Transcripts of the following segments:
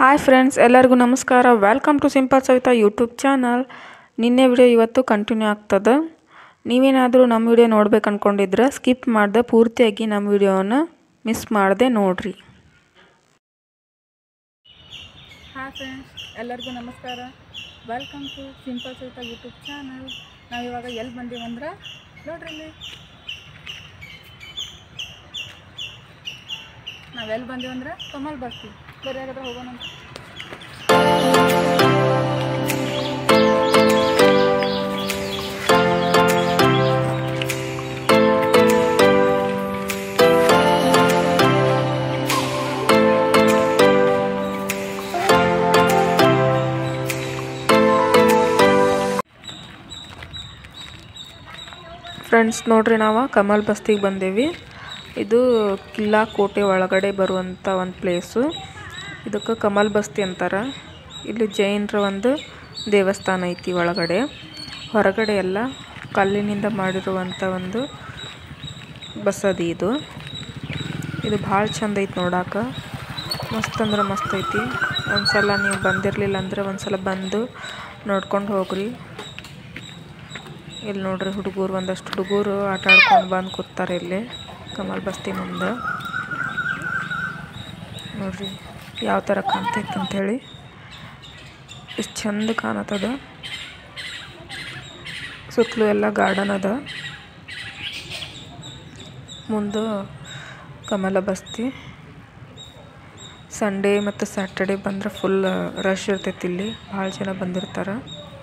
hi friends ಎಲ್ಲರಿಗೂ ನಮಸ್ಕಾರ welcome to simple Savitha YouTube channel ನಿನ್ನೆ ವಿಡಿಯೋ ಇವತ್ತು ಕಂಟಿನ್ಯೂ ಆಗ್ತದೆ ನೀವೇನಾದರೂ ನಮ್ಮ ವಿಡಿಯೋ ನೋಡ್ಬೇಕು ಅಂದ್ಕೊಂಡಿದ್ರೆ ಸ್ಕಿಪ್ ಮಾಡ್ದೆ ಪೂರ್ತಿಯಾಗಿ ನಮ್ಮ ವಿಡಿಯೋನ ಮಿಸ್ ಮಾಡದೆ ನೋಡ್ರಿ ಹಾಯ್ ಫ್ರೆಂಡ್ಸ್ ಎಲ್ಲರಿಗೂ ನಮಸ್ಕಾರ welcome to simple Savitha YouTube channel ನಾವು ಇವಾಗ ಎಲ್ಲಿ ಬಂದೀವಂದ್ರೆ ನೋಡ್ರಿ ಇಲ್ಲಿ ನಾವೆಲ್ಲಿ ಬಂದೀವಂದ್ರೆ ಕಮಲ್ ಬರ್ತೀವಿ ಬರೀ ಹಾಗಾದ್ರೆ ಹೋಗೋಣ ಅಂತ ಫ್ರೆಂಡ್ಸ್ ನೋಡ್ರಿ ನಾವು ಕಮಲ್ ಬಸ್ತಿಗೆ ಬಂದೇವಿ ಇದು ಕಿಲ್ಲಾ ಕೋಟೆ ಒಳಗಡೆ ಬರುವಂಥ ಒಂದು ಪ್ಲೇಸು ಇದಕ್ಕೆ ಕಮಲ್ ಬಸ್ತಿ ಅಂತಾರೆ ಇಲ್ಲಿ ಜೈನರ ಒಂದು ದೇವಸ್ಥಾನ ಐತಿ ಒಳಗಡೆ ಹೊರಗಡೆ ಎಲ್ಲ ಕಲ್ಲಿನಿಂದ ಮಾಡಿರುವಂಥ ಒಂದು ಬಸದಿ ಇದು ಇದು ಭಾಳ ಚಂದ ಐತಿ ನೋಡಾಕ ಮಸ್ತ್ ಅಂದ್ರೆ ಮಸ್ತ್ ಐತಿ ಒಂದ್ಸಲ ನೀವು ಬಂದಿರಲಿಲ್ಲ ಅಂದ್ರೆ ಒಂದ್ಸಲ ಬಂದು ನೋಡ್ಕೊಂಡು ಹೋಗ್ರಿ ಇಲ್ಲಿ ನೋಡ್ರಿ ಹುಡುಗರು ಒಂದಷ್ಟು ಹುಡುಗರು ಆಟ ಆಡ್ಕೊಂಡು ಬಂದು ಕೂತಾರೆ ಇಲ್ಲಿ ಕಮಲ್ ಬಸ್ತಿ ಮುಂದೆ ನೋಡ್ರಿ ಯಾವ ಥರ ಕಾಣ್ತೈತೆ ಅಂಥೇಳಿ ಎಷ್ಟು ಚಂದ ಕಾಣತ್ತದ ಸುತ್ತಲೂ ಎಲ್ಲ ಗಾರ್ಡನ್ ಅದ ಮುಂದೆ ಕಮಲ ಬಸ್ತಿ ಸಂಡೇ ಮತ್ತು ಸ್ಯಾಟರ್ಡೇ ಬಂದ್ರೆ ಫುಲ್ ರಶ್ ಇರ್ತೈತಿ ಇಲ್ಲಿ ಭಾಳ ಜನ ಬಂದಿರ್ತಾರೆ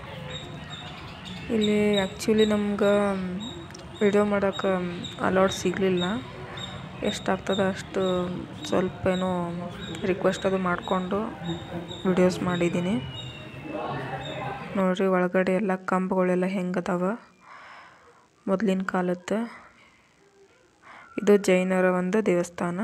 ಇಲ್ಲಿ ಆ್ಯಕ್ಚುಲಿ ನಮ್ಗೆ ವಿಡಿಯೋ ಮಾಡೋಕೆ ಅಲೌಡ್ ಸಿಗಲಿಲ್ಲ ಎಷ್ಟಾಗ್ತದೆ ಅಷ್ಟು ಸ್ವಲ್ಪ ಏನೋ ರಿಕ್ವೆಸ್ಟ್ ಅದು ಮಾಡಿಕೊಂಡು ವಿಡಿಯೋಸ್ ಮಾಡಿದ್ದೀನಿ ನೋಡಿರಿ ಒಳಗಡೆ ಎಲ್ಲ ಕಂಬಗಳೆಲ್ಲ ಹೆಂಗದಾವ ಮೊದಲಿನ ಕಾಲದ್ದು ಇದು ಜೈನರ ಒಂದು ದೇವಸ್ಥಾನ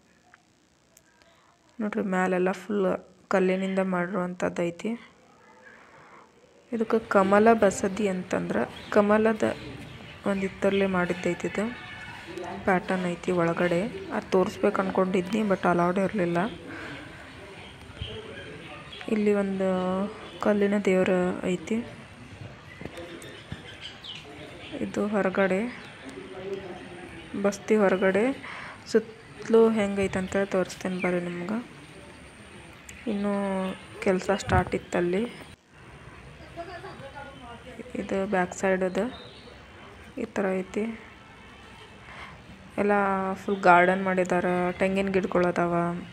ನೋಡ್ರಿ ಮ್ಯಾಲೆಲ್ಲ ಫುಲ್ ಕಲ್ಲಿನಿಂದ ಮಾಡಿರುವಂಥದ್ದು ಐತಿ ಇದಕ್ಕೆ ಕಮಲ ಬಸದಿ ಅಂತಂದ್ರೆ ಕಮಲದ ಒಂದು ಇತ್ತರಲ್ಲೇ ಮಾಡಿದ್ದೈತಿ ಇದು ಪ್ಯಾಟರ್ನ್ ಐತಿ ಒಳಗಡೆ ಅದು ತೋರಿಸ್ಬೇಕು ಅಂದ್ಕೊಂಡಿದ್ನಿ ಬಟ್ ಅಲೌಡ್ ಇರಲಿಲ್ಲ ಇಲ್ಲಿ ಒಂದು ಕಲ್ಲಿನ ದೇವರ ಐತಿ ಇದು ಹೊರಗಡೆ ಬಸ್ತಿ ಹೊರಗಡೆ ಸುತ್ತಲೂ ಹೆಂಗೈತೆ ಅಂತ ತೋರಿಸ್ತೇನೆ ಬರ್ರಿ ನಿಮ್ಗೆ ಇನ್ನೂ ಕೆಲಸ ಸ್ಟಾರ್ಟ್ ಇತ್ತಲ್ಲಿ ಇದು ಬ್ಯಾಕ್ ಸೈಡ್ ಅದ ಈ ಥರ ಐತಿ ಎಲ್ಲ ಫುಲ್ ಗಾರ್ಡನ್ ಮಾಡಿದ್ದಾರೆ ತೆಂಗಿನ ಗಿಡಗಳು ಅದಾವ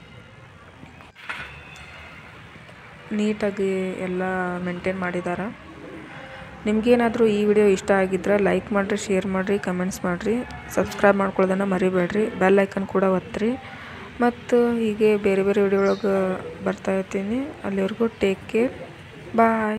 ನೀಟಾಗಿ ಎಲ್ಲ ಮೇಂಟೈನ್ ಮಾಡಿದ್ದಾರೆ ನಿಮ್ಗೇನಾದರೂ ಈ ವಿಡಿಯೋ ಇಷ್ಟ ಆಗಿದ್ರೆ ಲೈಕ್ ಮಾಡಿರಿ ಶೇರ್ ಮಾಡಿರಿ ಕಮೆಂಟ್ಸ್ ಮಾಡಿರಿ ಸಬ್ಸ್ಕ್ರೈಬ್ ಮಾಡ್ಕೊಳ್ಳೋದನ್ನು ಮರಿಬೇಡ್ರಿ ಬೆಲ್ ಐಕನ್ ಕೂಡ ಒತ್ತಿರಿ ಮತ್ತು ಹೀಗೆ ಬೇರೆ ಬೇರೆ ವಿಡಿಯೋ ಒಳಗೆ ಬರ್ತಾ ಇರ್ತೀನಿ ಅಲ್ಲಿವರೆಗೂ ಟೇಕ್ ಕೇರ್ ಬಾಯ್